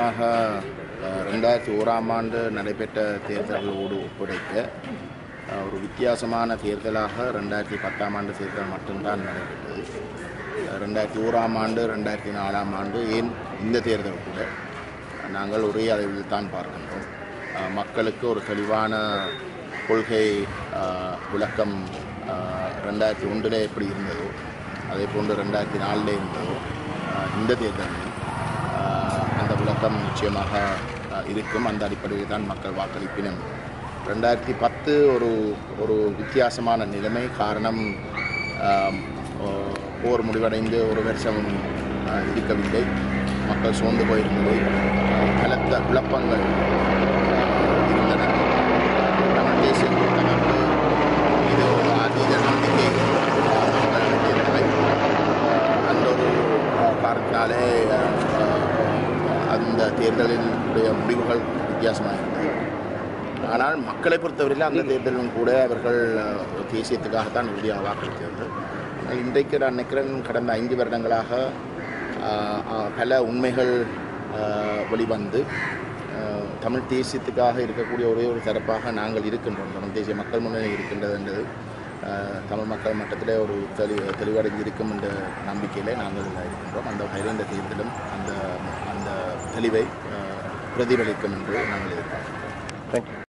நிச்சயமாக அஹ், ரெண்டாயிரத்தி ஓராம் ஆண்டு நடைபெற்ற தேர்தல்களோடு ஒப்படைக்க அஹ், ஒரு வித்தியாசமான தேர்தலாக ரெண்டாயிரத்தி பத்தாம் ஆண்டு தேர்தல் மட்டும்தான் நடைபெற்றது அஹ், ரெண்டாயிரத்தி ஓராம் ஆண்டு ரெண்டாயிரத்தி நாலாம் ஆண்டு ஏன் இந்த தேர்தல் கூட நாங்கள் ஒரே அளவில் தான் பார்க்கின்றோம் அஹ், மக்களுக்கு ஒரு தெளிவான கொள்கை அஹ், விளக்கம் அஹ், ரெண்டாயிரத்தி ஒன்றில் எப்படி இருந்ததோ அதே போன்று ரெண்டாயிரத்தி நாலில் இருந்ததோ அஹ், இந்த தேர்தலில் அஹ், அந்த விளக்கம் நிச்சயமாக அஹ், இருக்கும் அந்த அடிப்படையில் தான் மக்கள் வாக்களிப்பினம் ரெண்டாயிரத்தி பத்து ஒரு ஒரு வித்தியாசமான நிலைமை காரணம் ஆம், ஓ- போர் முடிவடைந்து ஒரு வருஷம் அஹ், இருக்கவில்லை மக்கள் சோர்ந்து போயிருந்தது அஹ், பலத்த குழப்பங்கள் அஹ், இருந்தன தமிழ் தேசிய கூட்டமைப்பு இது ஒரு அதீத நம்பிக்கை அஹ், மக்கள் இருந்தவை அஹ், அந்த ஒரு அஹ், காரணத்தினாலே அஹ், அந்த தேர்தலினுடைய முடிவுகள் வித்தியாசமாக இருந்தது ஆனால் மக்களை பொறுத்தவரையில் அந்த தேர்தலும் கூட அவர்கள் அஹ், தேசியத்துக்காகத்தான் உறுதியாக வாக்களித்தார்கள் ஆனால் இன்றைக்கு நான் நினைக்கிறேன் கடந்த ஐந்து வருடங்களாக அஹ், அஹ், பல உண்மைகள் அஹ், வெளிவந்து அஹ், தமிழ் தேசியத்துக்காக இருக்கக்கூடிய ஒரே ஒரு தரப்பாக நாங்கள் இருக்கின்றோம் தமிழ் தேசிய மக்கள் முன்னணி இருக்கின்றது என்றது அஹ், தமிழ் மக்கள் மட்டத்திலே ஒரு தெளி தெளிவடைந்திருக்கும் என்ற நம்பிக்கையிலே நாங்கள் இருக்கின்றோம் அந்த வகையில் இந்த தேர்தலும் அந்த அந்த தெளிவை அஹ், பிரதிபலிக்கும் என்று நாங்கள் எதிர்பார்க்கிறோம் தேங்க்யூ